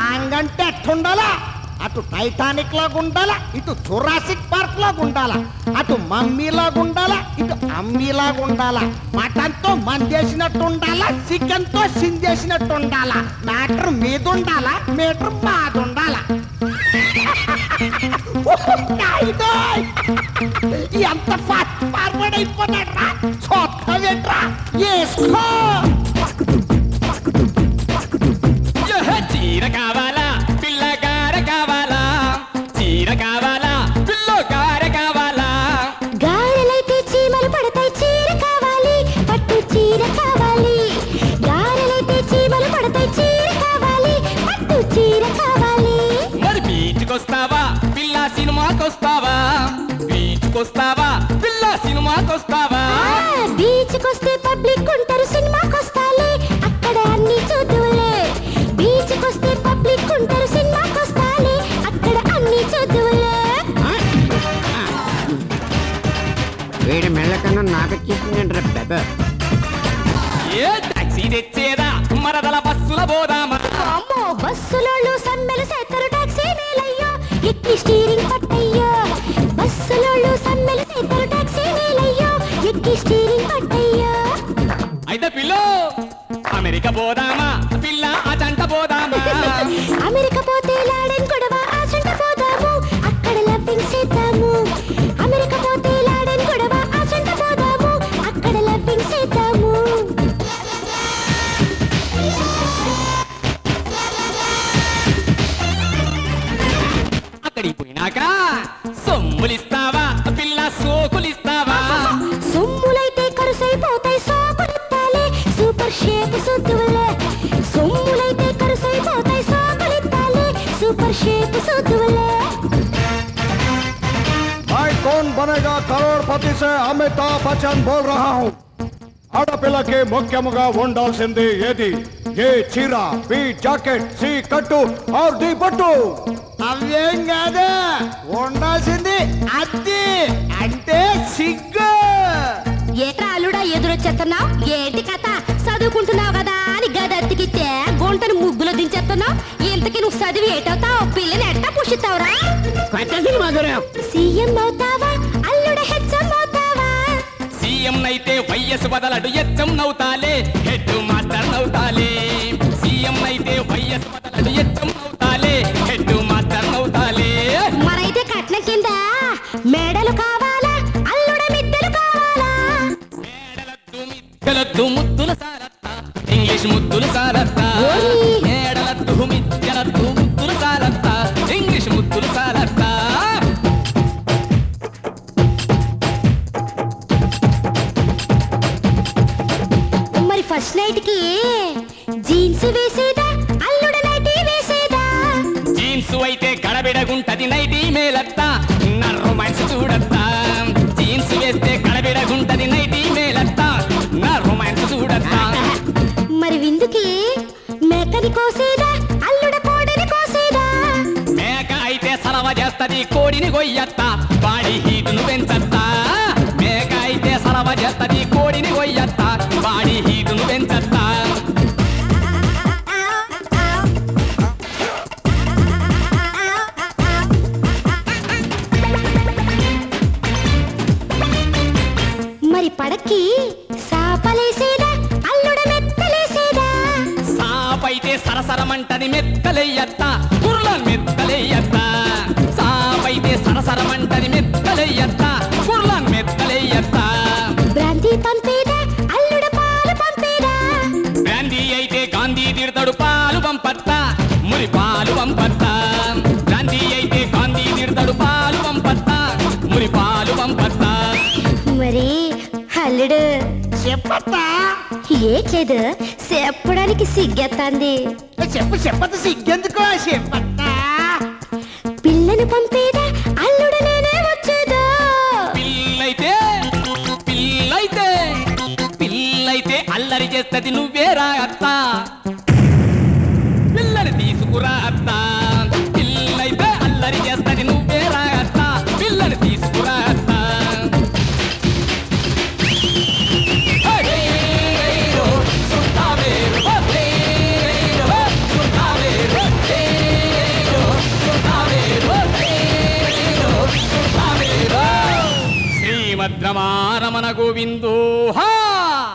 Long అంటే ఎట్టుండాలా అటు Titanic లాగా ఉండాలా ఇటు జురాసిక్ పార్క్ లాగా ఉండాలా అటు మమ్మీ లాగా ఉండాలా ఇటు అమ్మీ లాగా ఉండాలా మటన్ తో మందేసినట్టు ఉండాలా చికెన్ తో సిందేసినట్టు ఉండాలా మ్యాటర్ మీద ఉండాలా మీటర్ బాధ ఉండాలా నాయనోయ్! ఎంత ఫాస్ట్ ఫార్వర్డ్ అయిపోతాడు రా చూస్తావేంట్రా వేసుకో చీర కావాలా పిల్లగార కావాలా చీర కావాలా పిల్లగార కావాలా గారెలైతే చీమలు పడతాయి చీర కావాలి పట్టు చీర కావాలి గారెలైతే చీమలు పడతాయి చీర కావాలి పట్టు చీర కావాలి మరి బీచ్కొస్తావా పిల్ల సినిమాకొస్తావా బీచ్కొస్తావా పిల్ల సినిమాకొస్తావా ఆ, బీచ్కొస్తే పబ్లిక్ ఉంటారు సినిమాకొస్తాలే అక్కడ అన్ని చూద్దువులే బీచ్కొస్తే పబ్లిక్ ఉంటారు సినిమాకొస్తాలే అక్కడ అన్ని చూద్దువులే వీడి మెల్లకన్నా నాకొచ్చేసిందంటారా బాబా ఏ టాక్సీ తెచ్చేదా మరదల బస్సుల పోదామా అమ్మో బస్సులోళ్ళు సమ్మెలు సేతరు టాక్సీ మేలయ్యో ఎక్కి స్టీరింగ్ పట్టయ్యో బస్సులోళ్ళు సమ్మెలు సేతరు టాక్సీ మేలయ్యో ఎక్కి స్టీరింగ్ పట్టయ్యో అయితే పిల్ల అమెరికా పోదామా పిల్ల అజంట పోదామా అమెరికా పోతే లాడెన్ గొడవ ఆచంట పోదాము అక్కడ లవ్వింగ్ చేద్దాము అమెరికా పోతే లాడెన్ గొడవ ఆచంట పోదాము అక్కడ లవ్వింగ్ చేద్దాము అక్కడికి పోయినాక సొమ్ములిస్తావా పిల్ల సోకులిస్తావా సొమ్ములైతే కరుసైపోతాయి సోకులిత్తాలే సూపర్ షేప్ సుద్దువలే సొమ్ములైతే కరుసైపోతాయి సోకులిత్తాలే సూపర్ షేప్ సుద్దువలే मैं कौन बनेगा करोड़पति से अमिताभ बच्चन बोल रहा हूँ ఆడపిల్లకి ముఖ్యముగా ఉండాల్సింది ఏది ఏ చీర బి జాకెట్ సి కట్టు ఆర్ ది బట్టు అవేం కాదు ఉండాల్సింది అద్ది అంటే సిగ్గు ఏట్రా అల్లుడా ఎదురొచ్చేస్తున్నావు ఏంటి కథ చదువుకుంటున్నావు కదా అని గదెత్తికితే గుంటను ముగ్గులో దించేస్తున్నావు ఇంతకి నువ్వు చదివి ఏటవుతావు పిల్లని ఎట్టా పుషిస్తావురా కొత్త సినిమా గురు సీఎం అవుతావా అల్లుడ హెచ్చం అవుతావా సీఎం నైతే వైఎస్ బదలడు ఎచ్చం నవ్వుతాలే హెడ్ మాస్టర్ నవ్వుతాలే సీఎం నైతే వైఎస్ బదలడు ఎచ్చం నవ్వుతాలే హెడ్ మాస్టర్ నవ్వుతాలే మరైతే కట్నం కింద మేడలు కావాలా అల్లుడ మిద్దెలు కావాలా మేడలద్దు మిద్దెలద్దు ముద్దుల సారత్తా ఇంగ్లీష్ ముద్దుల సారత్తా ఓయ్. మేడలద్దు మిద్దెలద్దు ముద్దుల సారత్తా ఇంగ్లీష్ ముద్దుల సారత్తా మరి ఫస్ట్ నైట్ కి జీన్స్ వేసేదా అల్లుడ నైటీ వేసేదా జీన్స్ అయితే గడబిడగుంటది నైటీ మేలత్తా నా రొమాన్స్ చూడత్తా జీన్స్ వేస్తే గడబిడగుంటది నైటీ మేలత్తా నా రొమాన్స్ చూడత్తా మరి విందుకి మేకని కోసేదా అల్లుడ కోడని కోసేదా మేక అయితే సలవ చేస్తది కోడిని గొయ్యత్తా బాడీ హీటును పెంచత్తా మేక అయితే సలవ చేస్తది కోడిని గొయ్యత్తా బాడీ హీటును పెంచత్తా మరి పడక్కి సాపలేసేదా అల్లుడ మెత్తలేసేదా సాపైతే సరసరమంటది మెత్తలెయ్యత్తా కుర్లాన్ మెత్తలెయ్యత్తా సాపైతే సరసరమంటది మెత్తలెయ్యత్తా కుర్లాన్ మెత్తలెయ్యత్తా బ్రాంతి పంపేదా అల్లుడ పాలు పంపేదా గాంధీ అయితే గాంధీ తిడతాడు పాలు పంపత్తా మురి పాలు పంపత్తా గాంధీ అయితే గాంధీ తిడతాడు పాలు పంపత్తా మురి పాలు పంపత్తా మరి అల్లుడు చెప్పత్తా ఏట్లేదు చెప్పడానికి సిగ్గెత్తాంది చెప్పు చెప్పత సిగ్గెందుకో చెప్పత్తా పిల్లని పంపేదా అల్లుడు నేనే వచ్చేదా పిల్లైతే పిల్లైతే పిల్లైతే అల్లరి చేస్తది నువ్వేరా అత్త పిల్లని తీసుకురా అత్త పిల్లైతే అల్లరి చేస్తది నువ్వేరా అత్త పిల్లని తీసుకురా అత్త సుతావే వీరభద్రమా రమణ గోవిందో హా